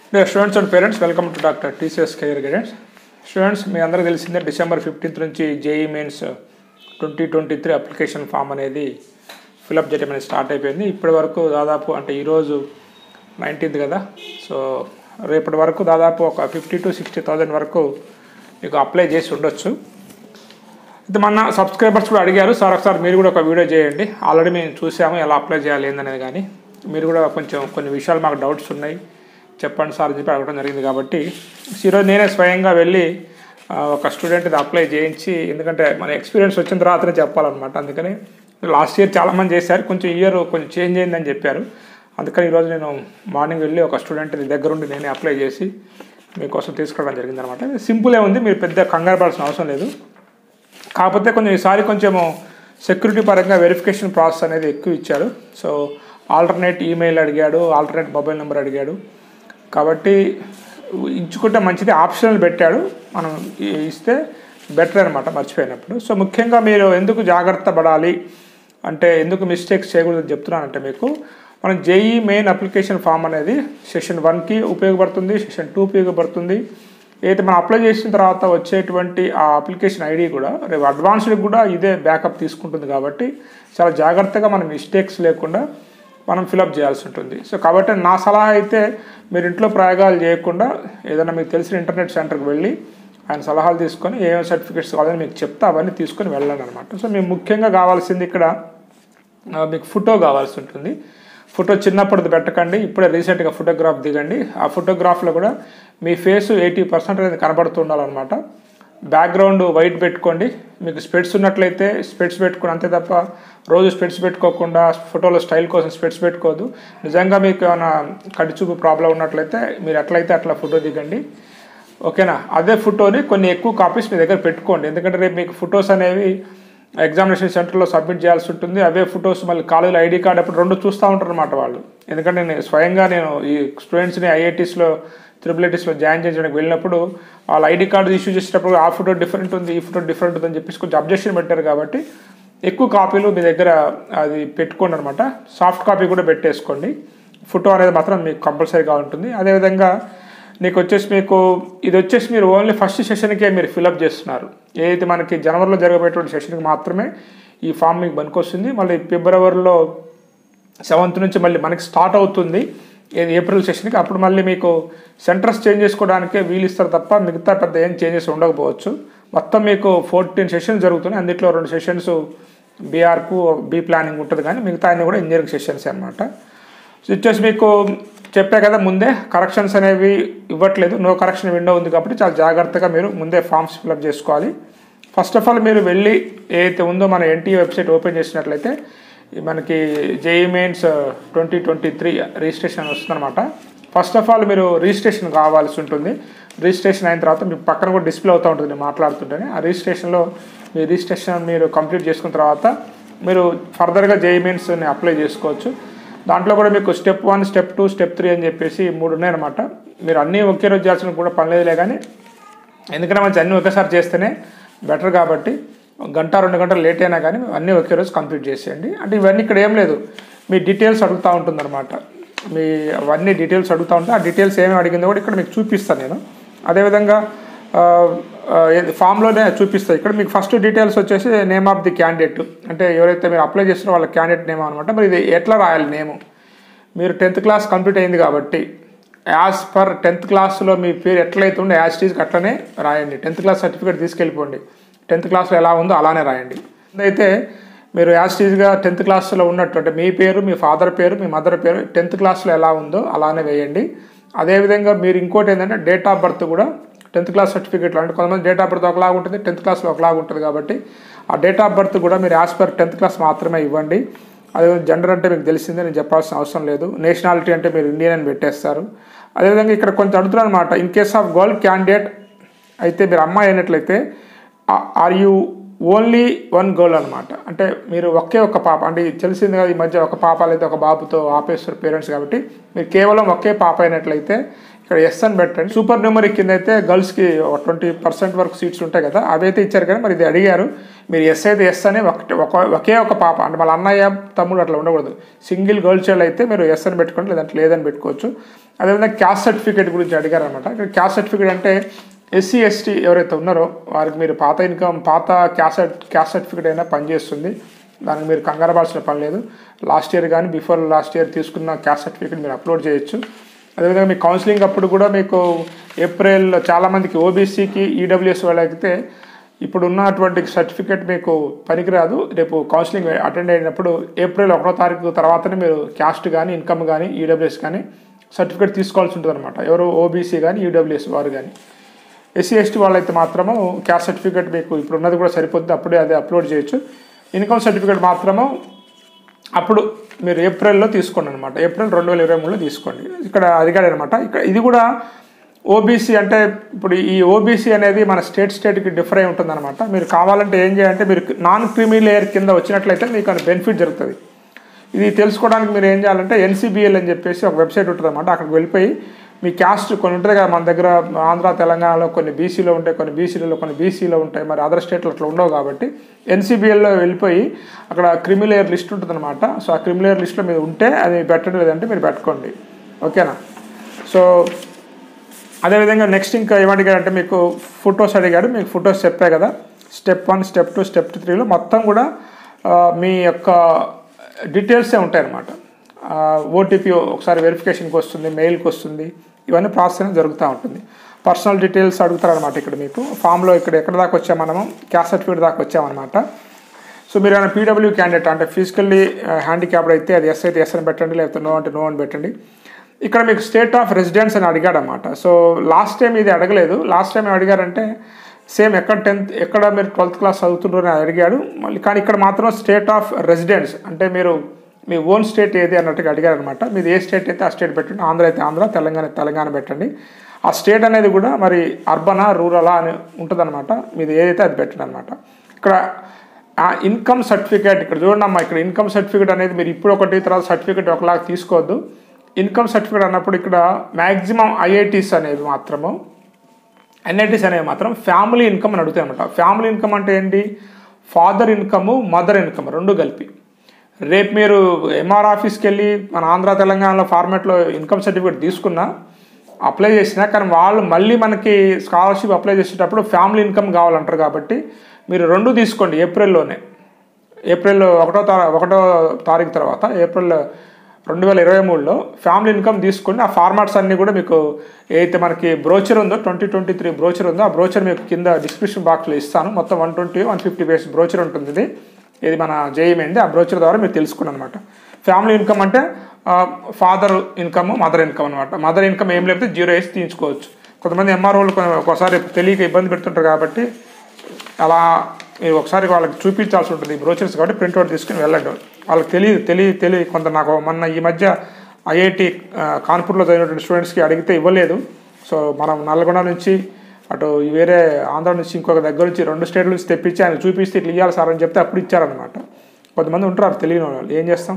day students and parents welcome to doctor TCS career guidance students మీ అందరికీ తెలిసిందే December fifteenth నుంచి JEE mains twenty twenty three application form అనేది fill up చేయడం అనేది స్టార్ట్ అయిపోయింది ఇప్పటి వరకు దాదాపు అంటే ఈరోజు నైన్టీన్త్ కదా సో రేపటి వరకు దాదాపు ఒక ఫిఫ్టీ టు సిక్స్టీ థౌజండ్ వరకు మీకు అప్లై చేసి ఉండొచ్చు అయితే మన సబ్స్క్రైబర్స్ కూడా అడిగారు సార్ ఒకసారి మీరు కూడా ఒక వీడియో చేయండి ఆల్రెడీ మేము చూసాము ఎలా అప్లై చేయాలి ఏందనేది కానీ మీరు కూడా కొంచెం కొన్ని విషయాలు మాకు డౌట్స్ ఉన్నాయి చెప్పండి సార్ అని చెప్పి అడగడం జరిగింది కాబట్టి ఈరోజు నేనే స్వయంగా వెళ్ళి ఆ, ఒక స్టూడెంట్ ఇది అప్లై చేయించి ఎందుకంటే మన ఎక్స్పీరియన్స్ వచ్చిన తర్వాతనే చెప్పాలన్నమాట అందుకని లాస్ట్ ఇయర్ చాలామంది చేశారు కొంచెం ఇయర్ కొంచెం చేంజ్ అయిందని చెప్పారు అందుకని ఈరోజు నేను మార్నింగ్ వెళ్ళి ఒక స్టూడెంట్ దగ్గరుండి నేనే అప్లై చేసి మీకోసం తీసుకురావడం జరిగింది అనమాట సింపులే ఉంది మీరు పెద్ద కంగారు పడాల్సిన అవసరం లేదు కాకపోతే కొంచెం ఈసారి కొంచెము సెక్యూరిటీ పరంగా వెరిఫికేషన్ ప్రాసెస్ అనేది ఎక్కువ ఇచ్చారు సో ఆల్టర్నేట్ ఈమెయిల్ అడిగాడు ఆల్టర్నేట్ మొబైల్ నెంబర్ అడిగాడు కాబట్టి ఇచ్చుకుంటే మంచిది ఆప్షనల్ పెట్టాడు మనం ఇ- ఇస్తే బెటర్ అనమాట మర్చిపోయినప్పుడు సో ముఖ్యంగా మీరు ఎందుకు జాగ్రత్త పడాలి అంటే ఎందుకు మిస్టేక్స్ చేయకూడదు చెప్తున్నానంటే మీకు మనం జేఈ మెయిన్ అప్లికేషన్ ఫామ్ అనేది సెషన్ వన్కి ఉపయోగపడుతుంది సెషన్ టూ ఉపయోగపడుతుంది ఏదైతే మనం అప్లై చేసిన తర్వాత వచ్చేటువంటి ఆ అప్లికేషన్ ఐడి కూడా రేపు అడ్వాన్స్డ్ కూడా ఇదే బ్యాకప్ తీసుకుంటుంది కాబట్టి చాలా జాగ్రత్తగా మనం మిస్టేక్స్ లేకుండా మనం ఫిలప్ చేయాల్సి ఉంటుంది సో కాబట్టి నా సలహా అయితే మీరు ఇంట్లో ప్రయోగాలు చేయకుండా ఏదైనా మీకు తెలిసిన ఇంటర్నెట్ సెంటర్కి వెళ్ళి ఆయన సలహాలు తీసుకొని ఏమేమి సర్టిఫికేట్స్ కావాలని మీకు చెప్తే అవన్నీ తీసుకొని వెళ్ళండి అనమాట సో మీకు ముఖ్యంగా కావాల్సింది ఇక్కడ ఆ, మీకు ఫోటో కావాల్సి ఉంటుంది ఫోటో చిన్నప్పటిది పెట్టకండి ఇప్పుడే రీసెంట్గా ఫోటోగ్రాఫ్ దిగండి ఆ ఫోటోగ్రాఫ్లో కూడా మీ ఫేస్ ఎయిటీ పర్సెంట్ అనేది కనబడుతుండాలన్నమాట బ్యాక్గ్రౌండ్ వైట్ పెట్టుకోండి మీకు స్పెట్స్ ఉన్నట్లయితే స్పెట్స్ పెట్టుకోండి అంతే తప్ప రోజు స్పెట్స్ పెట్టుకోకుండా ఫోటోలో స్టైల్ కోసం స్పెట్స్ పెట్టుకోవద్దు నిజంగా మీకు ఏమైనా కడి చూపు ప్రాబ్లం ఉన్నట్లయితే మీరు ఎట్లయితే అట్లా ఫోటో దిగండి ఓకేనా అదే ఫోటోని కొన్ని ఎక్కువ కాపీస్ మీ దగ్గర పెట్టుకోండి ఎందుకంటే రేపు మీకు ఫొటోస్ అనేవి ఎగ్జామినేషన్ సెంటర్లో సబ్మిట్ చేయాల్సి ఉంటుంది అవే ఫొటోస్ మళ్ళీ కాలేజీలో ఐడి కార్డ్ అప్పుడు రెండు చూస్తూ ఉంటారు అనమాట వాళ్ళు ఎందుకంటే నేను స్వయంగా నేను ఈ స్టూడెంట్స్ని ఐఐటీస్లో త్రిబుల్ ఐటీస్లో జాయిన్ చేయడానికి వెళ్ళినప్పుడు వాళ్ళ ఐడి కార్డు ఇష్యూ చేసేటప్పుడు ఆ ఫోటో డిఫరెంట్ ఉంది ఈ ఫోటో డిఫరెంట్ ఉంది అని చెప్పేసి కొంచెం అబ్జెక్షన్ పెట్టారు కాబట్టి ఎక్కువ కాపీలు మీ దగ్గర అది పెట్టుకోండి అనమాట సాఫ్ట్ కాపీ కూడా పెట్టేసుకోండి ఫోటో అనేది మాత్రం మీకు కంపల్సరీగా ఉంటుంది అదేవిధంగా నీకు వచ్చేసి మీకు ఇది వచ్చేసి మీరు ఓన్లీ ఫస్ట్ సెషన్కే మీరు ఫిలప్ చేస్తున్నారు ఏదైతే మనకి జనవరిలో జరగబోయేటువంటి సెషన్కి మాత్రమే ఈ ఫామ్ మీకు పనికొస్తుంది మళ్ళీ ఫిబ్రవరిలో సెవెంత్ నుంచి మళ్ళీ మనకి స్టార్ట్ అవుతుంది ఏది ఏప్రిల్ సెషన్కి అప్పుడు మళ్ళీ మీకు సెంటర్స్ చేంజ్ చేసుకోవడానికే వీలు ఇస్తారు తప్ప మిగతా పెద్ద ఏం చేంజెస్ ఉండకపోవచ్చు మొత్తం మీకు ఫోర్టీన్ సెషన్స్ జరుగుతున్నాయి అందులో రెండు సెషన్స్ బీఆర్కు బీ ప్లానింగ్ ఉంటుంది కానీ మిగతా అన్ని కూడా ఇంజనీరింగ్ సెషన్స్ అనమాట సో వచ్చేసి మీకు చెప్పా కదా ముందే కరెక్షన్స్ అనేవి ఇవ్వట్లేదు నో కరెక్షన్ విండో ఉంది కాబట్టి చాలా జాగ్రత్తగా మీరు ముందే ఫామ్స్ ఫిల్అప్ చేసుకోవాలి ఫస్ట్ ఆఫ్ ఆల్ మీరు వెళ్ళి ఏదైతే ఉందో మన ఎన్టీఏ వెబ్సైట్ ఓపెన్ చేసినట్లయితే ఈ మనకి JEE mains twenty twenty three registration వస్తుందన్నమాట ఫస్ట్ ఆఫ్ ఆల్ మీరు రిజిస్ట్రేషన్ కావాల్సి ఉంటుంది రిజిస్ట్రేషన్ అయిన తర్వాత మీ పక్కన కూడా డిస్ప్లే అవుతూ ఉంటుంది నేను మాట్లాడుతుంటేనే ఆ రిజిస్ట్రేషన్లో మీ రిజిస్ట్రేషన్ మీరు కంప్లీట్ చేసుకున్న తర్వాత మీరు ఫర్దర్గా జేఈ మెయిన్స్ని అప్లై చేసుకోవచ్చు దాంట్లో కూడా మీకు step one step two step three అని చెప్పేసి మూడు ఉన్నాయన్నమాట మీరు అన్నీ ఒకే రోజు చేయాల్సిన కూడా పని లేదులే కానీ ఎందుకంటే మంచి అన్నీ ఒకేసారి చేస్తేనే బెటర్ కాబట్టి గంట రెండు గంటలు లేట్ అయినా కానీ అన్నీ ఒకే రోజు కంప్లీట్ చేసేయండి అంటే ఇవన్నీ ఇక్కడ ఏం లేదు మీ డీటెయిల్స్ అడుగుతూ ఉంటుందన్నమాట మీ అవన్నీ డీటెయిల్స్ అడుగుతూ ఉంటే ఆ డీటెయిల్స్ ఏమేమి అడిగిందో కూడా ఇక్కడ మీకు చూపిస్తాను నేను అదేవిధంగా ఆ, ఆ, ఏది ఫామ్లోనే చూపిస్తాయి ఇక్కడ మీకు ఫస్ట్ డీటెయిల్స్ వచ్చేసి నేమ్ ఆఫ్ ది క్యాండిడేట్ అంటే ఎవరైతే మీరు అప్లై చేస్తారో వాళ్ళ క్యాండిడేట్ నేమ్ అనమాట మరి ఇది ఎట్లా రాయాలి నేము మీరు టెన్త్ క్లాస్ కంప్లీట్ అయింది కాబట్టి యాజ్ పర్ టెన్త్ క్లాస్లో మీ పేరు ఎట్లయితే ఉందో యాజ్ టీజ్కి అట్లనే రాయండి టెన్త్ క్లాస్ సర్టిఫికేట్ తీసుకెళ్ళిపోండి టెన్త్ క్లాస్లో ఎలా ఉందో అలానే రాయండి అయితే మీరు యాజ్ టీజ్గా టెన్త్ క్లాస్లో ఉన్నట్టు అంటే మీ పేరు మీ ఫాదర్ పేరు మీ మదర్ పేరు టెన్త్ క్లాస్లో ఎలా ఉందో అలానే వేయండి అదేవిధంగా మీరు ఇంకోటి ఏంటంటే డేట్ ఆఫ్ బర్త్ కూడా టెన్త్ క్లాస్ సర్టిఫికేట్లో అంటే కొంతమంది డేట్ ఆఫ్ బర్త్ ఒకలాగా ఉంటుంది టెన్త్ క్లాస్లో ఒకలాగా ఉంటుంది కాబట్టి ఆ డేట్ ఆఫ్ బర్త్ కూడా మీరు యాజ్ పర్ టెన్త్ క్లాస్ మాత్రమే ఇవ్వండి అదే జెండర్ అంటే మీకు తెలిసిందే నేను చెప్పాల్సిన అవసరం లేదు నేషనాలిటీ అంటే మీరు ఇండియన్ అని పెట్టేస్తారు అదేవిధంగా ఇక్కడ కొంచెం అడుగుతున్నారు అనమాట in case of girl candidate అయితే మీరు అమ్మాయి అయినట్లయితే are you only one girl అనమాట అంటే మీరు ఒకే ఒక పాప అంటే ఇది తెలిసింది కదా ఈ మధ్య ఒక పాప లేదా ఒక బాబుతో ఆపేస్తారు పేరెంట్స్ కాబట్టి మీరు కేవలం ఒకే పాప అయినట్లయితే ఇక్కడ ఎస్ అని పెట్టండి సూపర్ న్యూమరిక్ కింద అయితే గర్ల్స్కి ట్వంటీ పర్సెంట్ వరకు సీట్స్ ఉంటాయి కదా అవి అయితే ఇచ్చారు కానీ మరి ఇది అడిగారు మీరు ఎస్ అయితే ఎస్ అని ఒకటి ఒక ఒకే ఒక పాప అంటే వాళ్ళ అన్నయ్య తమ్ముడు అట్లా ఉండకూడదు సింగిల్ గర్ల్ చైల్డ్ అయితే మీరు ఎస్ అని పెట్టుకోండి లేదంటే లేదని పెట్టుకోవచ్చు అదేవిధంగా క్యాస్ట్ సర్టిఫికేట్ గురించి అడిగారు అనమాట ఇక్కడ క్యాస్ట్ సర్టిఫికేట్ అంటే ఎస్సీ ఎస్టీ ఎవరైతే ఉన్నారో వారికి మీరు పాత ఇన్కమ్ పాత క్యాస్ట్ క్యాస్ట్ సర్టిఫికేట్ అయినా పనిచేస్తుంది దానికి మీరు కంగారు పడాల్సిన పని లేదు లాస్ట్ ఇయర్ కానీ బిఫోర్ లాస్ట్ ఇయర్ తీసుకున్న క్యాస్ట్ సర్టిఫికేట్ మీరు అప్లోడ్ చేయొచ్చు అదేవిధంగా మీ కౌన్సిలింగ్ అప్పుడు కూడా మీకు ఏప్రిల్ చాలామందికి ఓబీసీకి ఈడబ్ల్యూఎస్ వాళ్ళకైతే ఇప్పుడు ఉన్నటువంటి సర్టిఫికేట్ మీకు పనికిరాదు రేపు కౌన్సిలింగ్ అటెండ్ అయినప్పుడు ఏప్రిల్ ఒకటో తారీఖు తర్వాతనే మీరు క్యాస్ట్ కానీ ఇన్కమ్ కానీ ఈడబ్ల్యూఎస్ కానీ సర్టిఫికేట్ తీసుకోవాల్సి ఉంటుంది అనమాట ఎవరు ఓబీసీ కానీ ఈడబ్ల్యూఎస్ వారు కానీ ఎస్సీ ఎస్టీ వాళ్ళైతే మాత్రము క్యాస్ట్ సర్టిఫికేట్ మీకు ఇప్పుడు ఉన్నది కూడా సరిపోతుంది అప్పుడే అదే అప్లోడ్ చేయొచ్చు ఇన్కమ్ సర్టిఫికేట్ మాత్రము అప్పుడు మీరు ఏప్రిల్లో తీసుకోండి అనమాట ఏప్రిల్ రెండు వేల ఇరవై మూడులో తీసుకోండి ఇక్కడ అడిగాడు అనమాట ఇక్కడ ఇది కూడా ఓబీసీ అంటే ఇప్పుడు ఈ ఓబీసీ అనేది మన స్టేట్ స్టేట్కి డిఫర్ అయి ఉంటుంది అనమాట మీరు కావాలంటే ఏం చేయాలంటే మీరు నాన్ క్రిమీ లేయర్ కింద వచ్చినట్లయితే మీకు అది బెనిఫిట్ జరుగుతుంది ఇది తెలుసుకోవడానికి మీరు ఏం చేయాలంటే ఎన్సీబీఎల్ అని చెప్పేసి ఒక వెబ్సైట్ ఉంటుంది అనమాట అక్కడికి వెళ్ళిపోయి మీ క్యాస్ట్ కొన్ని ఉంటుంది కదా మన దగ్గర ఆంధ్ర తెలంగాణలో కొన్ని బీసీలో ఉంటాయి కొన్ని బీసీలలో కొన్ని బీసీలో ఉంటాయి మరి అదర్ స్టేట్లో అట్లా ఉండవు కాబట్టి ఎన్సీబీఎల్లో వెళ్ళిపోయి అక్కడ క్రిమిలేయర్ లిస్ట్ ఉంటుంది అనమాట సో ఆ క్రిమిలేయర్ లిస్ట్లో మీరు ఉంటే అది పెట్టడం లేదంటే మీరు పెట్టుకోండి ఓకేనా సో అదేవిధంగా నెక్స్ట్ ఇంకా ఏమడిగాడంటే మీకు ఫొటోస్ అడిగాడు మీకు ఫొటోస్ చెప్పే కదా step one step two step త్రీలో మొత్తం కూడా ఆ, మీ యొక్క డీటెయిల్సే ఉంటాయి అన్నమాట ఓటీపీ ఒకసారి వెరిఫికేషన్కి వస్తుంది మెయిల్కి వస్తుంది ఇవన్నీ ప్రాసెస్ అనేది జరుగుతూ ఉంటుంది పర్సనల్ డీటెయిల్స్ అడుగుతారనమాట ఇక్కడ మీకు ఫామ్లో ఇక్కడ ఎక్కడ దాకా వచ్చాం మనము క్యాస్ట్ సర్టిఫికేట్ దాకా వచ్చామన్నమాట సో మీరు ఏమైనా పీడబ్ల్యూ క్యాండిడేట్ అంటే ఫిజికల్లీ హ్యాండిక్యాప్డ్ అయితే అది ఎస్ అయితే ఎస్ అని పెట్టండి లేకపోతే నో అంటే నో అని పెట్టండి ఇక్కడ మీకు స్టేట్ ఆఫ్ రెసిడెన్స్ అని అడిగాడు అనమాట సో లాస్ట్ టైం ఇది అడగలేదు లాస్ట్ టైం ఏం అడిగారంటే సేమ్ ఎక్కడ టెన్త్ ఎక్కడ మీరు ట్వెల్త్ క్లాస్ చదువుతుండ్రు అని అడిగాడు మళ్ళీ కానీ ఇక్కడ మాత్రం స్టేట్ ఆఫ్ రెసిడెన్స్ అంటే మీరు మీ ఓన్ స్టేట్ ఏది అన్నట్టుగా అడిగారు అనమాట మీది ఏ స్టేట్ అయితే ఆ స్టేట్ పెట్టండి ఆంధ్ర అయితే ఆంధ్ర తెలంగాణ అయితే తెలంగాణ పెట్టండి ఆ స్టేట్ అనేది కూడా మరి అర్బనా రూరలా అని ఉంటుందన్నమాట మీది ఏదైతే అది పెట్టండి అనమాట ఇక్కడ ఆ ఇన్కమ్ సర్టిఫికేట్ ఇక్కడ చూడండి అమ్మా ఇక్కడ ఇన్కమ్ సర్టిఫికేట్ అనేది మీరు ఇప్పుడు ఒకటి తర్వాత సర్టిఫికేట్ ఒకలాగా తీసుకోవద్దు ఇన్కమ్ సర్టిఫికేట్ అన్నప్పుడు ఇక్కడ మ్యాక్సిమం ఐఐటీస్ అనేవి మాత్రము ఎన్ఐటీస్ అనేవి మాత్రం ఫ్యామిలీ ఇన్కమ్ అని అడుగుతాయి అనమాట ఫ్యామిలీ ఇన్కమ్ అంటే ఏంటి ఫాదర్ ఇన్కమ్ మదర్ ఇన్కమ్ రెండు కలిపి రేపు మీరు ఎంఆర్ ఆఫీస్కి వెళ్ళి మన ఆంధ్ర తెలంగాణలో ఫార్మాట్లో ఇన్కమ్ సర్టిఫికేట్ తీసుకున్నా అప్లై చేసినా కానీ వాళ్ళు మళ్ళీ మనకి స్కాలర్షిప్ అప్లై చేసేటప్పుడు ఫ్యామిలీ ఇన్కమ్ కావాలంటారు కాబట్టి మీరు రెండు తీసుకోండి ఏప్రిల్లోనే ఏప్రిల్ ఒకటో తా ఒకటో తారీఖు తర్వాత ఏప్రిల్ రెండు వేల ఇరవై మూడులో ఫ్యామిలీ ఇన్కమ్ తీసుకుని ఆ ఫార్మాట్స్ అన్నీ కూడా మీకు ఏదైతే మనకి బ్రోచర్ ఉందో ట్వంటీ ట్వంటీ త్రీ బ్రోచర్ ఉందో ఆ బ్రోచర్ మీకు కింద డిస్క్రిప్షన్ బాక్స్లో ఇస్తాను మొత్తం one twenty one fifty page brochure ఉంటుంది ఇది ఇది మన జేఈమైంది ఆ బ్రోచర్ ద్వారా మీరు తెలుసుకున్నాను అనమాట ఫ్యామిలీ ఇన్కమ్ అంటే ఫాదర్ ఇన్కమ్ మదర్ ఇన్కమ్ అనమాట మదర్ ఇన్కమ్ ఏం లేకపోతే జీరో వేసి తీయించుకోవచ్చు కొంతమంది ఎంఆర్ఓలు ఒకసారి తెలియక ఇబ్బంది పెడుతుంటారు కాబట్టి అలా మీరు ఒకసారి వాళ్ళకి చూపించాల్సి ఉంటుంది ఈ బ్రోచర్స్ కాబట్టి ప్రింట్అవుట్ తీసుకుని వెళ్ళండి వాళ్ళకి తెలియదు తెలియ తెలియ కొంత నాకు మొన్న ఈ మధ్య ఐఐటి కాన్పూర్లో చదివినటువంటి స్టూడెంట్స్కి అడిగితే ఇవ్వలేదు సో మనం నల్గొండ నుంచి అటు వేరే ఆంధ్ర నుంచి ఇంకొక దగ్గర నుంచి రెండు స్టేట్ల నుంచి తెప్పించి ఆయన చూపిస్తే ఇట్లా ఇవ్వాలి సార్ అని చెప్తే అప్పుడు ఇచ్చారనమాట కొంతమంది ఉంటారు తెలియని వాళ్ళు ఏం చేస్తాం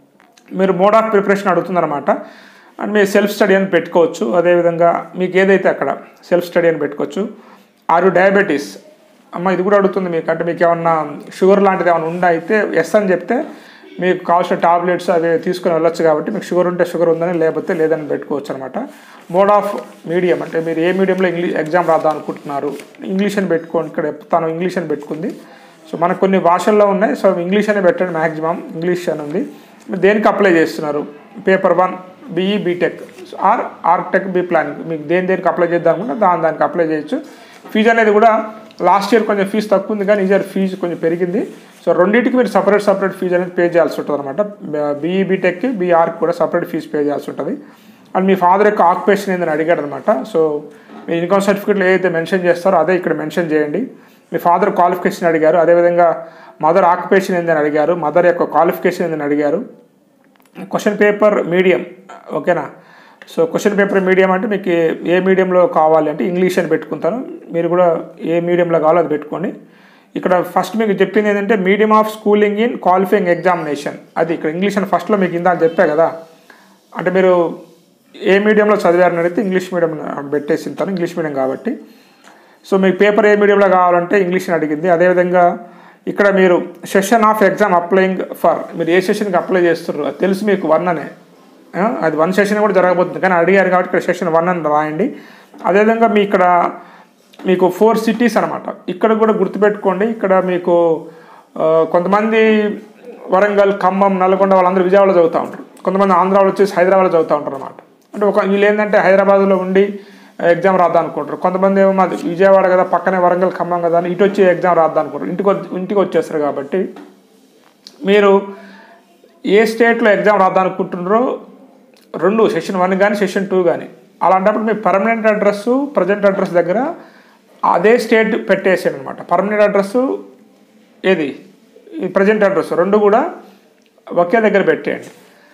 మీరు మోడ్ ఆఫ్ ప్రిపరేషన్ అడుగుతుందన్నమాట అండ్ మీరు సెల్ఫ్ స్టడీ అని పెట్టుకోవచ్చు అదేవిధంగా మీకు ఏదైతే అక్కడ సెల్ఫ్ స్టడీ అని పెట్టుకోవచ్చు ఆరు డయాబెటీస్ అమ్మ ఇది కూడా అడుగుతుంది మీకు అంటే మీకు ఏమన్నా షుగర్ లాంటిది ఏమైనా ఉందా అయితే ఎస్ అని చెప్తే మీకు కావాల్సిన టాబ్లెట్స్ అవి తీసుకొని వెళ్ళొచ్చు కాబట్టి మీకు షుగర్ ఉంటే షుగర్ ఉందని లేకపోతే లేదని పెట్టుకోవచ్చు అనమాట మోడ్ ఆఫ్ మీడియం అంటే మీరు ఏ మీడియంలో ఇంగ్లీష్ ఎగ్జామ్ రాద్దాం అనుకుంటున్నారు ఇంగ్లీష్ అని పెట్టుకోండి ఇక్కడ తను ఇంగ్లీష్ అని పెట్టుకుంది సో మనకు కొన్ని భాషల్లో ఉన్నాయి సో ఇంగ్లీష్ అనే పెట్టండి మ్యాక్సిమం ఇంగ్లీష్ అని ఉంది మీరు దేనికి అప్లై చేస్తున్నారు paper one BE BTech or ఆర్టెక్ బీ ప్లానింగ్ మీకు దేని దేనికి అప్లై చేద్దాం అనుకుంటే దాని దానికి అప్లై చేయొచ్చు ఫీజు అనేది కూడా లాస్ట్ ఇయర్ కొంచెం ఫీజు తక్కువ ఉంది కానీ ఈ ఇయర్ ఫీజు కొంచెం పెరిగింది సో రెండింటికి మీరు సపరేట్ సపరేట్ ఫీజు అనేది పే చేయాల్సి ఉంటుంది అనమాట బీఈ బీటెక్కి బీఆర్కి కూడా సపరేట్ ఫీజు పే చేయాల్సి ఉంటుంది అండ్ మీ ఫాదర్ యొక్క ఆక్యుపేషన్ ఏందని అడిగాడు అనమాట సో మీ ఇన్కమ్ సర్టిఫికేట్లో ఏదైతే మెన్షన్ చేస్తారో అదే ఇక్కడ మెన్షన్ చేయండి మీ ఫాదర్ క్వాలిఫికేషన్ అడిగారు అదేవిధంగా మదర్ ఆక్యుపేషన్ ఏందని అడిగారు మదర్ యొక్క క్వాలిఫికేషన్ ఏందని అడిగారు క్వశ్చన్ పేపర్ మీడియం ఓకేనా సో క్వశ్చన్ పేపర్ మీడియం అంటే మీకు ఏ- ఏ మీడియంలో కావాలి అంటే ఇంగ్లీష్ అని పెట్టుకుంటాను మీరు కూడా ఏ మీడియంలో కావాలో అది పెట్టుకోండి ఇక్కడ ఫస్ట్ మీకు చెప్పింది ఏంటంటే medium of schooling in qualifying examination అది ఇక్కడ ఇంగ్లీష్ అని ఫస్ట్లో మీకు ఇందాక చెప్పా కదా అంటే మీరు ఏ మీడియంలో చదివారని అడిగితే ఇంగ్లీష్ మీడియం పెట్టేసి ఉంటాను ఇంగ్లీష్ మీడియం కాబట్టి సో మీకు పేపర్ ఏ మీడియంలో కావాలంటే ఇంగ్లీష్ని అడిగింది అదేవిధంగా ఇక్కడ మీరు session of exam applying for మీరు ఏ సెషన్కి అప్లై చేస్తున్నారు అది తెలుసు మీకు వన్ అనే ఆ, అది వన్ సెషన్ కూడా జరగబోతుంది కానీ అడిగారు కాబట్టి ఇక్కడ సెషన్ వన్ అని రాయండి అదేవిధంగా మీ ఇక్కడ మీకు ఫోర్ సిటీస్ అనమాట ఇక్కడ కూడా గుర్తుపెట్టుకోండి ఇక్కడ మీకు ఆ, కొంతమంది వరంగల్ ఖమ్మం నల్గొండ వాళ్ళందరూ విజయవాడలో చదువుతూ ఉంటారు కొంతమంది ఆంధ్ర వాళ్ళు వచ్చేసి హైదరాబాద్లో చదువుతూ ఉంటారు అనమాట అంటే ఒక వీళ్ళు ఏంటంటే హైదరాబాద్లో ఉండి ఎగ్జామ్ రాద్దాం అనుకుంటారు కొంతమంది ఏమో మాది విజయవాడ కదా పక్కనే వరంగల్ ఖమ్మం కదా అని ఇటు వచ్చి ఎగ్జామ్ రాద్దాం అనుకుంటారు ఇంటికి వచ్చి- ఇంటికి వచ్చేస్తారు కాబట్టి మీరు ఏ స్టేట్లో ఎగ్జామ్ రాద్దాం అనుకుంటున్నారో రెండు సెషన్ వన్ కానీ సెషన్ టూ కానీ అలాంటప్పుడు మీ పర్మనెంట్ అడ్రస్ ప్రజెంట్ అడ్రస్ దగ్గర అదే స్టేట్ పెట్టేసాను అనమాట పర్మనెంట్ అడ్రస్ ఏది ఈ ప్రజెంట్ అడ్రస్ రెండు కూడా ఒకే దగ్గర పెట్టేయండి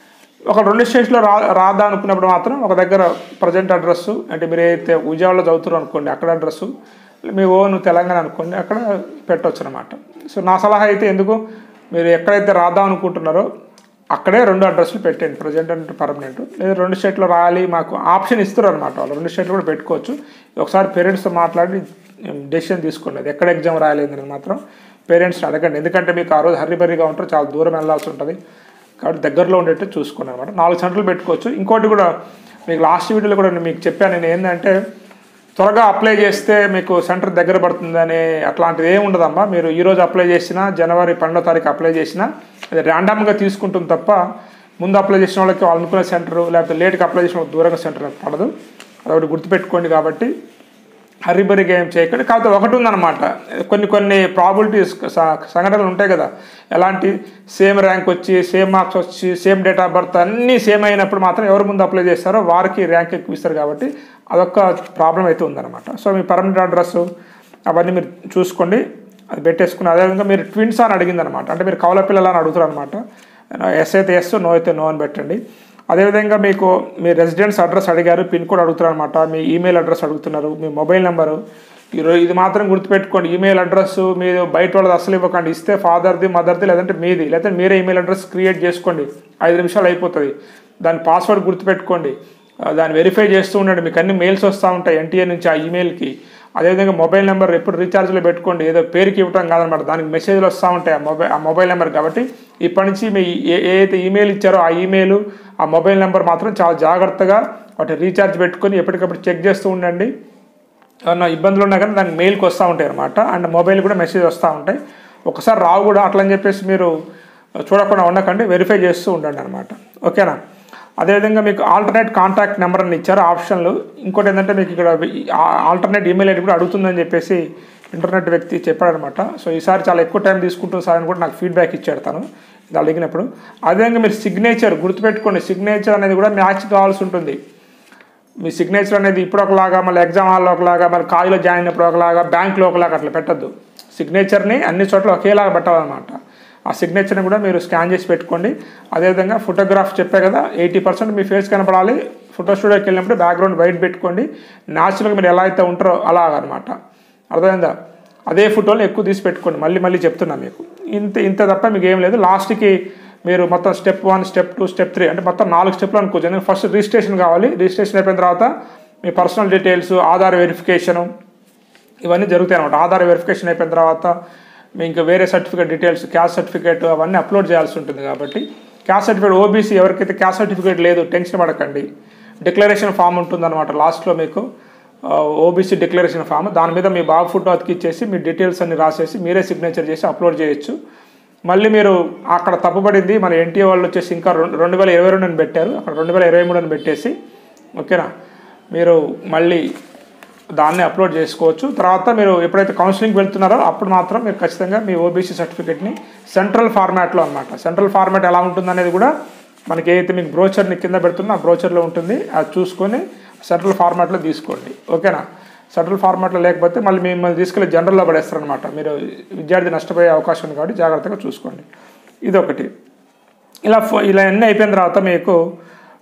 ఒక రెండు స్టేట్స్లో రా రాదా అనుకున్నప్పుడు మాత్రం ఒక దగ్గర ప్రజెంట్ అడ్రస్ అంటే మీరు ఏదైతే విజయవాడలో చదువుతారో అనుకోండి అక్కడ అడ్రస్ మీ ఓన్ తెలంగాణ అనుకోండి అక్కడ పెట్టవచ్చు అనమాట సో నా సలహా అయితే ఎందుకు మీరు ఎక్కడైతే రాద్దాం అనుకుంటున్నారో అక్కడే రెండు అడ్రస్లు పెట్టండి ప్రజెంట్ అంటే పర్మనెంట్ లేదా రెండు స్టేట్లో రాయాలి మాకు ఆప్షన్ ఇస్తారు అనమాట వాళ్ళు రెండు స్టేట్లు కూడా పెట్టుకోవచ్చు ఒకసారి పేరెంట్స్తో మాట్లాడి డెసిషన్ తీసుకోండి అది ఎక్కడ ఎగ్జామ్ రాయలేదు అనేది మాత్రం పేరెంట్స్ని అడగండి ఎందుకంటే మీకు ఆ రోజు హర్రిబరిగా ఉంటారు చాలా దూరం వెళ్ళాల్సి ఉంటుంది కాబట్టి దగ్గరలో ఉండేట్టు చూసుకోండి అనమాట నాలుగు సెంటర్లు పెట్టుకోవచ్చు ఇంకోటి కూడా మీకు లాస్ట్ వీడియోలో కూడా నేను మీకు చెప్పాను నేను ఏంటంటే త్వరగా అప్లై చేస్తే మీకు సెంటర్ దగ్గర పడుతుందని అట్లాంటిది ఏమి ఉండదమ్మా మీరు ఈరోజు అప్లై చేసినా జనవరి పన్నెండో తారీఖు అప్లై చేసినా అది ర్యాండమ్గా తీసుకుంటుంది తప్ప ముందు అప్లై చేసిన వాళ్ళకి వాళ్ళు అనుకునే సెంటర్ లేకపోతే లేట్గా అప్లై చేసిన వాళ్ళకి దూరంగా సెంటర్ పడదు అదొకటి గుర్తుపెట్టుకోండి కాబట్టి హరిబరిగా ఏం చేయకండి కాకపోతే ఒకటి ఉందన్నమాట కొన్ని కొన్ని ప్రాబిలిటీస్ సంఘటనలు ఉంటాయి కదా ఎలాంటి సేమ్ ర్యాంక్ వచ్చి సేమ్ మార్క్స్ వచ్చి సేమ్ డేట్ ఆఫ్ బర్త్ అన్నీ సేమ్ అయినప్పుడు మాత్రం ఎవరు ముందు అప్లై చేస్తారో వారికి ర్యాంక్ ఎక్కువ ఇస్తారు కాబట్టి అదొక ప్రాబ్లం అయితే ఉందన్నమాట సో మీ పర్మనెంట్ అడ్రస్ అవన్నీ మీరు చూసుకోండి అది పెట్టేసుకుని అదేవిధంగా మీరు ట్విన్స్ అని అడిగింది అనమాట అంటే మీరు కవల పిల్లలు అని అడుగుతారు అనమాట ఎస్ అయితే ఎస్ నో అయితే నో అని పెట్టండి అదేవిధంగా మీకు మీ రెసిడెన్స్ అడ్రస్ అడిగారు పిన్ కోడ్ అడుగుతారు అనమాట మీ ఈమెయిల్ అడ్రస్ అడుగుతున్నారు మీ మొబైల్ నెంబరు ఈరోజు ఇది మాత్రం గుర్తుపెట్టుకోండి ఈమెయిల్ అడ్రస్ మీరు బయట వాళ్ళది అసలు ఇవ్వకండి ఇస్తే ఫాదర్ది మదర్ది లేదంటే మీది లేదంటే మీరే ఈమెయిల్ అడ్రస్ క్రియేట్ చేసుకోండి ఐదు నిమిషాలు అయిపోతుంది దాని పాస్వర్డ్ గుర్తుపెట్టుకోండి ఆ, దాన్ని వెరిఫై చేస్తూ ఉండండి మీకు అన్ని మెయిల్స్ వస్తూ ఉంటాయి ఎన్టీఏ నుంచి ఆ ఈమెయిల్కి అదేవిధంగా మొబైల్ నెంబర్ ఎప్పుడు రీఛార్జ్లో పెట్టుకోండి ఏదో పేరుకి ఇవ్వటం కాదనమాట దానికి మెసేజ్లు వస్తూ ఉంటాయి ఆ మొబైల్ ఆ మొబైల్ నెంబర్ కాబట్టి ఇప్పటి నుంచి మీ ఏ ఏ అయితే ఈమెయిల్ ఇచ్చారో ఆ ఈమెయిల్ ఆ మొబైల్ నెంబర్ మాత్రం చాలా జాగ్రత్తగా వాటి రీఛార్జ్ పెట్టుకొని ఎప్పటికప్పుడు చెక్ చేస్తూ ఉండండి ఏమన్నా ఇబ్బందులు ఉన్నా కానీ దానికి మెయిల్కి వస్తూ ఉంటాయి అనమాట అండ్ మొబైల్ కూడా మెసేజ్ వస్తూ ఉంటాయి ఒకసారి రావు కూడా అట్లని చెప్పేసి మీరు చూడకుండా ఉండకండి వెరిఫై చేస్తూ ఉండండి అనమాట ఓకేనా అదేవిధంగా మీకు ఆల్టర్నేట్ కాంటాక్ట్ నెంబర్ అని ఇచ్చారు ఆప్షన్లు ఇంకోటి ఏంటంటే మీకు ఇక్కడ ఆల్టర్నేట్ ఈమెయిల్ ఐడి కూడా అడుగుతుందని చెప్పేసి ఇంటర్నెట్ వ్యక్తి చెప్పాడనమాట సో ఈసారి చాలా ఎక్కువ టైం తీసుకుంటుంది సార్ అని కూడా నాకు ఫీడ్బ్యాక్ ఇచ్చాడు తను ఇది అడిగినప్పుడు అదేవిధంగా మీరు సిగ్నేచర్ గుర్తుపెట్టుకోండి సిగ్నేచర్ అనేది కూడా మ్యాచ్ కావాల్సి ఉంటుంది మీ సిగ్నేచర్ అనేది ఇప్పుడు ఒకలాగా మళ్ళీ ఎగ్జామ్ హాల్లో ఒకలాగా మళ్ళీ కాలేజీలో జాయిన్ అయినప్పుడు ఒకలాగా బ్యాంక్లో ఒకలాగా అట్లా పెట్టద్దు సిగ్నేచర్ని అన్ని చోట్ల ఒకేలాగా పెట్టాలన్నమాట ఆ సిగ్నేచర్ని కూడా మీరు స్కాన్ చేసి పెట్టుకోండి అదేవిధంగా ఫోటోగ్రాఫ్ చెప్పే కదా ఎయిటీ పర్సెంట్ మీ ఫేస్ కనపడాలి ఫోటో స్టూడియోకి వెళ్ళినప్పుడు బ్యాక్గ్రౌండ్ వైట్ పెట్టుకోండి న్యాచురల్గా మీరు ఎలా అయితే ఉంటారో అలాగనమాట అర్థమైందా అదే ఫోటోలు ఎక్కువ తీసి పెట్టుకోండి మళ్ళీ మళ్ళీ చెప్తున్నా మీకు ఇంత ఇంత తప్ప మీకు ఏం లేదు లాస్ట్కి మీరు మొత్తం step one step two step three అంటే మొత్తం నాలుగు స్టెప్లు అనుకోవచ్చు ఎందుకంటే ఫస్ట్ రిజిస్ట్రేషన్ కావాలి రిజిస్ట్రేషన్ అయిపోయిన తర్వాత మీ పర్సనల్ డీటెయిల్స్ ఆధార్ వెరిఫికేషను ఇవన్నీ జరుగుతాయి అనమాట ఆధార్ వెరిఫికేషన్ అయిపోయిన తర్వాత మీ ఇంకా వేరే సర్టిఫికేట్ డీటెయిల్స్ క్యాస్ట్ సర్టిఫికేట్ అవన్నీ అప్లోడ్ చేయాల్సి ఉంటుంది కాబట్టి క్యాస్ట్ సర్టిఫికేట్ ఓబీసీ ఎవరికైతే క్యాస్ట్ సర్టిఫికేట్ లేదు టెన్షన్ పడకండి డిక్లరేషన్ ఫామ్ ఉంటుందన్నమాట లాస్ట్లో మీకు ఓబీసీ డిక్లరేషన్ ఫామ్ దాని మీద మీ బాబు ఫోటో అతికిచ్చేసి మీ డీటెయిల్స్ అన్ని రాసేసి మీరే సిగ్నేచర్ చేసి అప్లోడ్ చేయొచ్చు మళ్ళీ మీరు అక్కడ తప్పుపడింది మన ఎన్టీఏ వాళ్ళు వచ్చేసి ఇంకా రెండు రెండు వేల ఇరవై రెండు అని పెట్టారు అక్కడ రెండు వేల ఇరవై మూడు అని పెట్టేసి ఓకేనా మీరు మళ్ళీ దాన్ని అప్లోడ్ చేసుకోవచ్చు తర్వాత మీరు ఎప్పుడైతే కౌన్సిలింగ్కి వెళ్తున్నారో అప్పుడు మాత్రం మీరు ఖచ్చితంగా మీ ఓబీసీ సర్టిఫికేట్ని సెంట్రల్ ఫార్మాట్లో అనమాట సెంట్రల్ ఫార్మాట్ ఎలా ఉంటుంది అనేది కూడా మనకి ఏదైతే మీకు బ్రోచర్ని కింద పెడుతుందో ఆ బ్రోచర్లో ఉంటుంది అది చూసుకొని సెంట్రల్ ఫార్మాట్లో తీసుకోండి ఓకేనా సెంట్రల్ ఫార్మాట్లో లేకపోతే మళ్ళీ మిమ్మల్ని తీసుకెళ్ళి జనరల్లో పడేస్తారనమాట మీరు విద్యార్థి నష్టపోయే అవకాశం ఉంది కాబట్టి జాగ్రత్తగా చూసుకోండి ఇదొకటి ఇలా ఫో ఇలా అన్నీ అయిపోయిన తర్వాత మీకు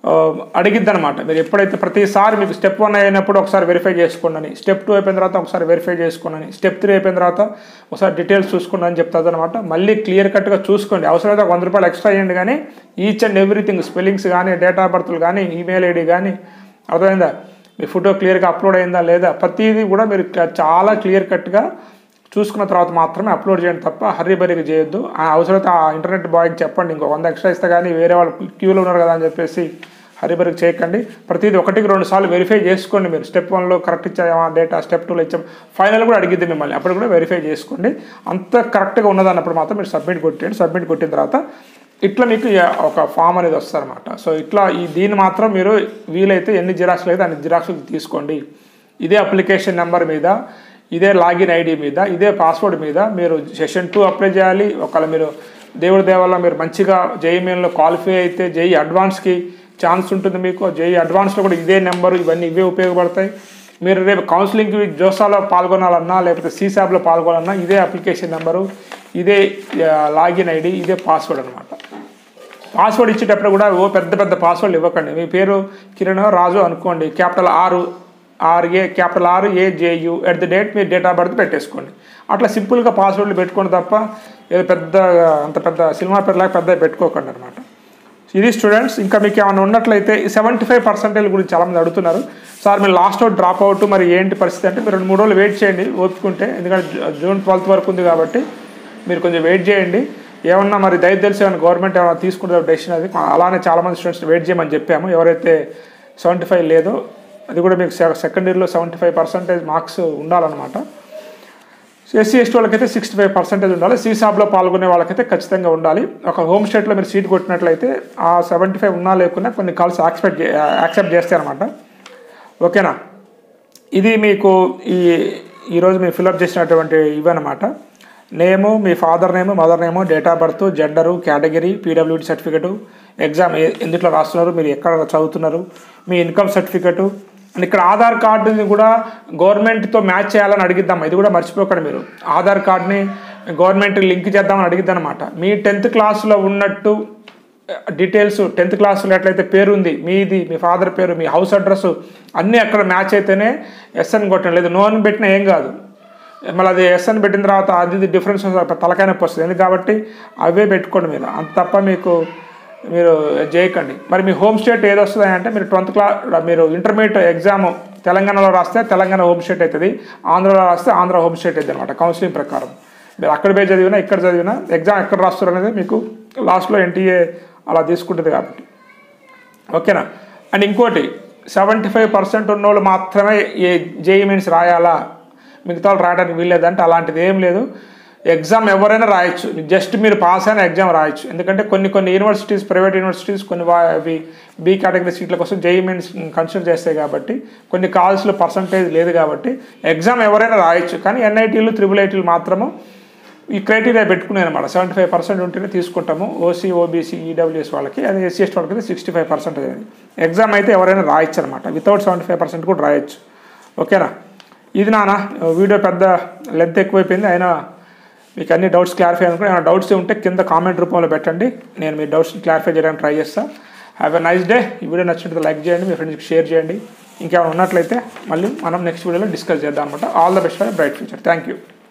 అడిగిద్ది అనమాట మీరు ఎప్పుడైతే ప్రతిసారి మీకు స్టెప్ వన్ అయినప్పుడు ఒకసారి వెరిఫై చేసుకోండి అని స్టెప్ టూ అయిపోయిన తర్వాత ఒకసారి వెరిఫై చేసుకోండి అని స్టెప్ త్రీ అయిపోయిన తర్వాత ఒకసారి డీటెయిల్స్ చూసుకోండి అని చెప్తుంది అనమాట మళ్ళీ క్లియర్ కట్గా చూసుకోండి అవసరమైతే ఒక వంద రూపాయలు ఎక్స్ట్రా చేయండి కానీ ఈచ్ అండ్ ఎవ్రీథింగ్ స్పెల్లింగ్స్ కానీ డేట్ ఆఫ్ బర్త్లు కానీ ఈమెయిల్ ఐడి కానీ అర్థమైందా మీ ఫోటో క్లియర్గా అప్లోడ్ అయిందా లేదా ప్రతిదీ కూడా మీరు చాలా క్లియర్ కట్గా చూసుకున్న తర్వాత మాత్రమే అప్లోడ్ చేయండి తప్ప హర్రీ బరీగా చేయొద్దు ఆ అవసరమైతే ఆ ఇంటర్నెట్ బాయ్కి చెప్పండి ఇంకో వంద ఎక్స్ట్రా ఇస్తే కానీ వేరే వాళ్ళు క్యూలో ఉన్నారు కదా అని చెప్పేసి హర్రీ బరీగా చేయకండి ప్రతిదీ ఒకటికి రెండు సార్లు వెరిఫై చేసుకోండి మీరు స్టెప్ వన్లో కరెక్ట్ ఇచ్చామా డేటా స్టెప్ టూలో ఇచ్చాం ఫైనల్ కూడా అడిగిద్ది మిమ్మల్ని అప్పుడు కూడా వెరిఫై చేసుకోండి అంత కరెక్ట్గా ఉన్నదన్నప్పుడు మాత్రం మీరు సబ్మిట్ కొట్టండి సబ్మిట్ కొట్టిన తర్వాత ఇట్లా మీకు ఒక ఫామ్ అనేది వస్తుందన్నమాట సో ఇట్లా ఈ దీన్ని మాత్రం మీరు వీలైతే ఎన్ని జిరాక్స్లు అయితే అన్ని జిరాక్స్లు తీసుకోండి ఇదే అప్లికేషన్ నెంబర్ మీద ఇదే లాగిన్ ఐడి మీద ఇదే పాస్వర్డ్ మీద మీరు సెషన్ టూ అప్లై చేయాలి ఒకవేళ మీరు దేవుడి దేవల్ల మీరు మంచిగా జేఈమెయిన్లో క్వాలిఫై అయితే జేఈ అడ్వాన్స్కి ఛాన్స్ ఉంటుంది మీకు జేఈ అడ్వాన్స్లో కూడా ఇదే నెంబరు ఇవన్నీ ఇవే ఉపయోగపడతాయి మీరు రేపు కౌన్సిలింగ్కి జోసాలో పాల్గొనాలన్నా లేకపోతే సీసాబ్లో పాల్గొనాలన్నా ఇదే అప్లికేషన్ నెంబరు ఇదే లాగిన్ ఐడి ఇదే పాస్వర్డ్ అనమాట పాస్వర్డ్ ఇచ్చేటప్పుడు కూడా ఓ పెద్ద పెద్ద పాస్వర్డ్ ఇవ్వకండి మీ పేరు కిరణ్ రాజు అనుకోండి capital R R A capital R A J U at the date మీరు డేట్ ఆఫ్ బర్త్ పెట్టేసుకోండి అట్లా సింపుల్గా పాస్వర్డ్లు పెట్టుకోండి తప్ప ఏదో పెద్ద అంత పెద్ద సినిమా పేరులాగా పెద్ద పెట్టుకోకండి అనమాట ఇది స్టూడెంట్స్ ఇంకా మీకు ఏమైనా ఉన్నట్లయితే సెవెంటీ ఫైవ్ పర్సెంటేజ్ గురించి చాలామంది అడుగుతున్నారు సార్ మీరు లాస్ట్ అవుట్ డ్రాప్ అవుట్ మరి ఏంటి పరిస్థితి అంటే మీరు రెండు మూడు రోజులు వెయిట్ చేయండి ఓపుకుంటే ఎందుకంటే జూన్ ట్వెల్త్ వరకు ఉంది కాబట్టి మీరు కొంచెం వెయిట్ చేయండి ఏమన్నా మరి దయ తెలిసి ఏమైనా గవర్నమెంట్ ఏమైనా తీసుకుంటే డెసిషన్ అది అలానే చాలామంది స్టూడెంట్స్ వెయిట్ చేయమని చెప్పాము ఎవరైతే సెవెంటీ ఫైవ్ లేదో అది కూడా మీకు సెకండ్ ఇయర్లో సెవెంటీ ఫైవ్ పర్సెంటేజ్ మార్క్స్ ఉండాలన్నమాట ఎస్సీ ఎస్టీ వాళ్ళకైతే సిక్స్టీ ఫైవ్ పర్సెంటేజ్ ఉండాలి సీసాబ్లో పాల్గొనే వాళ్ళకైతే ఖచ్చితంగా ఉండాలి ఒక హోమ్ స్టేట్లో మీరు సీట్ కొట్టినట్లయితే ఆ సెవెంటీ ఫైవ్ ఉన్నా లేకున్నా కొన్ని కాల్స్ యాక్సెప్ట్ యాక్సెప్ట్ చేస్తాయి అనమాట ఓకేనా ఇది మీకు ఈ ఈరోజు మీరు ఫిల్అప్ చేసినటువంటి ఇవన్నమాట నేము మీ father name mother name date of birth gender category PWD certificate exam ఎందుట్లో రాస్తున్నారు మీరు ఎక్కడ చదువుతున్నారు మీ ఇన్కమ్ సర్టిఫికెటు అండ్ ఇక్కడ ఆధార్ కార్డుని కూడా గవర్నమెంట్తో మ్యాచ్ చేయాలని అడిగిద్దాం ఇది కూడా మర్చిపోకండి మీరు ఆధార్ కార్డ్ని గవర్నమెంట్ లింక్ చేద్దామని అడిగిద్దాం అనమాట మీ టెన్త్ క్లాస్లో ఉన్నట్టు డీటెయిల్స్ టెన్త్ క్లాస్లో ఎట్లయితే పేరు ఉంది మీది మీ ఫాదర్ పేరు మీ హౌస్ అడ్రస్ అన్నీ అక్కడ మ్యాచ్ అయితేనే ఎస్ఎన్ కొట్టండి లేదు నో అని పెట్టినా ఏం కాదు మళ్ళీ అది ఎస్ఎన్ పెట్టిన తర్వాత అది డిఫరెన్స్ తలకాయ నొప్పి వస్తుంది ఎందుకు కాబట్టి అవే పెట్టుకోండి మీరు అంత తప్ప మీకు మీరు చేయకండి మరి మీ హోమ్ స్టేట్ ఏది వస్తుంది అంటే మీరు ట్వెల్త్ క్లాస్ మీరు ఇంటర్మీడియట్ ఎగ్జామ్ తెలంగాణలో రాస్తే తెలంగాణ హోమ్ స్టేట్ అవుతుంది ఆంధ్రలో రాస్తే ఆంధ్ర హోమ్ స్టేట్ అవుతుంది అనమాట కౌన్సిలింగ్ ప్రకారం మీరు అక్కడ పోయి చదివినా ఇక్కడ చదివినా ఎగ్జామ్ ఎక్కడ రాస్తారు అనేది మీకు లాస్ట్లో ఎన్టీఏ అలా తీసుకుంటుంది కాబట్టి ఓకేనా అండ్ ఇంకోటి సెవెంటీ ఫైవ్ పర్సెంట్ ఉన్న వాళ్ళు మాత్రమే ఏ జేఈ మీన్స్ రాయాలా మిగతా వాళ్ళు రాయడానికి వీల్లేదంటే అలాంటిది ఏం లేదు ఎగ్జామ్ ఎవరైనా రాయొచ్చు జస్ట్ మీరు పాస్ అయిన ఎగ్జామ్ రాయొచ్చు ఎందుకంటే కొన్ని కొన్ని యూనివర్సిటీస్ ప్రైవేట్ యూనివర్సిటీస్ కొన్ని అవి బీ కేటగిరీ సీట్ల కోసం జేఈ మీన్స్ కన్సిడర్ చేస్తాయి కాబట్టి కొన్ని కాల్స్లో పర్సంటేజ్ లేదు కాబట్టి ఎగ్జామ్ ఎవరైనా రాయొచ్చు కానీ ఎన్ఐటీలు త్రిబుల్ ఐటీలు మాత్రము ఈ క్రైటీరియా పెట్టుకున్నాను అనమాట సెవెంటీ ఫైవ్ పర్సెంట్ ఉంటేనే తీసుకుంటాము ఓసీ ఓబీసీ ఈడబ్ల్యూఎస్ వాళ్ళకి అది ఎస్సీ ఎస్టీ వాళ్ళకి అయితే సిక్స్టీ ఫైవ్ పర్సెంటేజ్ అనేది ఎగ్జామ్ అయితే ఎవరైనా రాయొచ్చు అనమాట వితౌట్ సెవెంటీ ఫైవ్ పర్సెంట్ కూడా రాయొచ్చు ఓకేనా ఇది నాన్న వీడియో పెద్ద లెంత్ ఎక్కువైపోయింది అయినా మీకు అన్ని డౌట్స్ క్లారిఫై అనుకుంటే ఏమైనా డౌట్స్ ఉంటే కింద కామెంట్ రూపంలో పెట్టండి నేను మీ డౌట్స్ క్లారిఫై చేయడానికి ట్రై చేస్తాను హ్యావ్ ఎ నైస్ డే ఈ వీడియో నచ్చినట్టు లైక్ చేయండి మీ ఫ్రెండ్స్కి షేర్ చేయండి ఇంకేమైనా ఉన్నట్లయితే మళ్ళీ మనం నెక్స్ట్ వీడియోలో డిస్కస్ చేద్దాం అనమాట all the best for bright future thank you